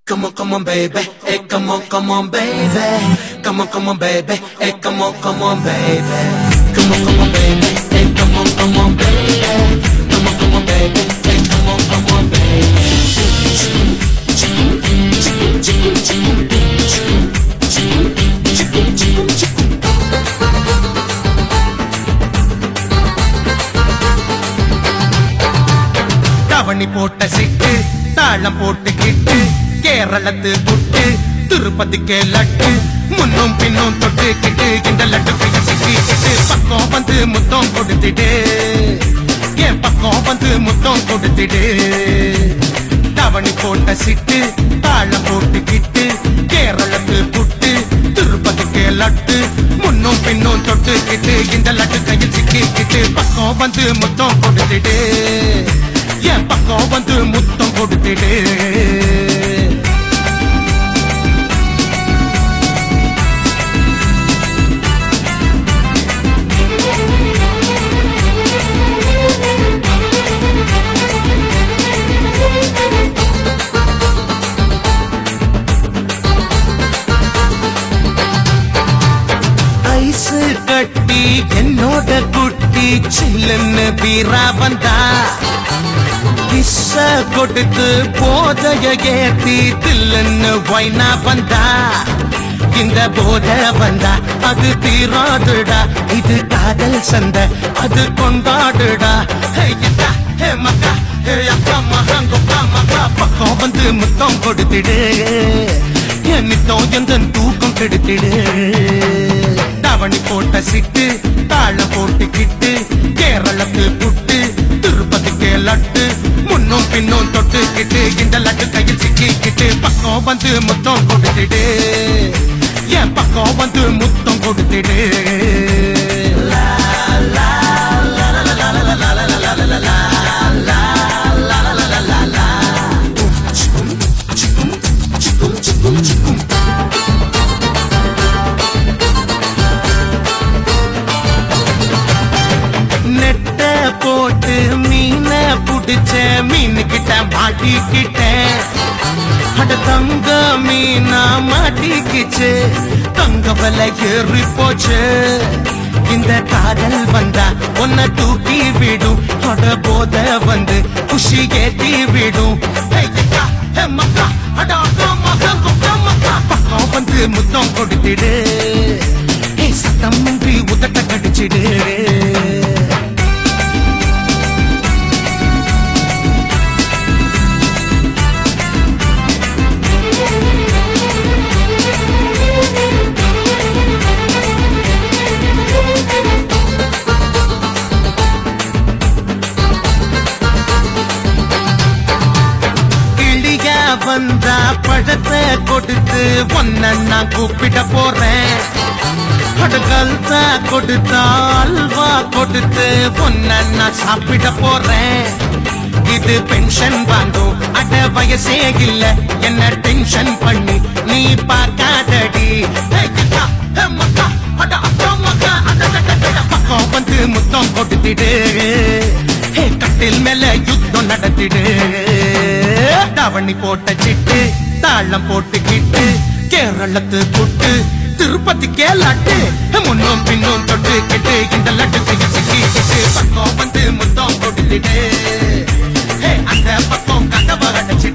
Come on, come on, baby. Hey, come on, come on, baby. Come on, come on, baby. Hey, come on, come on, baby. Come on, come on, baby. Hey, come on, come on, baby. Come on, come on, baby. Hey, come on, come on, baby. தவணி போட்ட சிட்டு தாளம் போட்டுக்கிட்டு கேரளத்து புட்டு திருப்பதிக்கு லட்டு முன்னும் பின்னும் தொட்டுக்கிட்டு இந்த லட்டு கையில் சிக்கிக்கிட்டு பக்கம் வந்து முத்தம் கொடுத்துடு என் பக்கம் வந்து முத்தம் கொடுத்துடு தவணி போட்ட சிட்டு தாளம் போட்டுக்கிட்டு கேரளத்து புட்டு திருப்பதிக்கு லட்டு முன்னும் பின்னும் தொட்டுக்கிட்டு இந்த லட்டு கையில் சிக்கிக்கிட்டு பக்கம் வந்து முத்தம் கொடுத்துடு என் பக்கம் வந்து முத்தம் கொடுத்துடு ஐஸ் கட்டி என்னோட குட்டி சில்லுன்னு பீரா வந்தா கிஸ்ஸ கொடுத்து போதைய ஏத்தி தில்லுன்னு வைனா வந்தா இந்த போத வந்தா அது தீராதுடா இது காதல் சந்த அது கொண்டாடுடா ஹே இதா, ஹே மக்கா ஹே அக்கா மகங்கொக்கா மக்கா பக்கம் வந்து முத்தம் கொடுத்துடு என் நித்தம் எந்த தூக்கம் கெடுத்திடு தவணி போட்ட சிட்டு தாளம் போட்டுக்கிட்டு கேரளத்து புட்டு திருப்பதிக்கு லட்டு முன்னும் பின்னும் தொட்டுக்கிட்டு இந்த லட்டு கையில் சிக்கிக்கிட்டு பக்கம் வந்து முத்தம் கொடுத்துடு என் பக்கம் வந்து முத்தம் கொடுத்துடு லா, லா, லா, லா, லா, லா, லா, லா, லா, லா, லா, லா, லா, லா, லா, லா, லா, லா, லா. நெட்ட போட்டு மீன புடிச்ச மீனு கிட்ட மாட்டிக்கிட்டேன் அட தங்க மீனா மாட்டிக்கிச்சு தங்க விலை ஏறி போச்சு இந்த காதல் வந்தா உன்னை தூக்கி விடும் அட போத வந்து குஷி ஏத்தி விடும் ஹே, அக்கா, ஹே, மக்கா, அட அக்கா, மகா, கொக்கா, மக்கா. பக்கம் வந்து முத்தம் கொடுத்துடு ஹே, சத்தமின்றி உதட்ட கடிச்சிடு கிளியா வந்தா பழத்தை கொடுத்து ஒன்ன நான் கூப்பிட போறேன் அடகல்தா கொடுத்தா அல்வா கொடுத்து ஒன்ன நான் சாப்பிட போறேன் இது பென்ஷன் வாங்கும் அட வயசே இல்ல என்ன டென்ஷன் பண்ணி நீ பார்க்காதடி ஹே, அக்கா, ஹே, மக்கா, அட அக்கா, மக்கா, அட, அட, அட, அட, பக்கம் வந்து முத்தம் கொடுத்துடு ஹே, கட்டில் மேல யுத்தம் நடத்திடு தவணி போட்ட சிட்டு தாளம் போட்டுக்கிட்டு கேரளத்து புட்டு திருப்பதி கேலாட்டு முன்னும் பின்னும் தொட்டுக்கிட்டு இந்த லட்டு கையில் சிக்கிக்கிட்டு பக்கம் வந்து முத்தம் கொடுத்துடு ஹே, அந்த பக்கம் கதவை அடைச்சிடு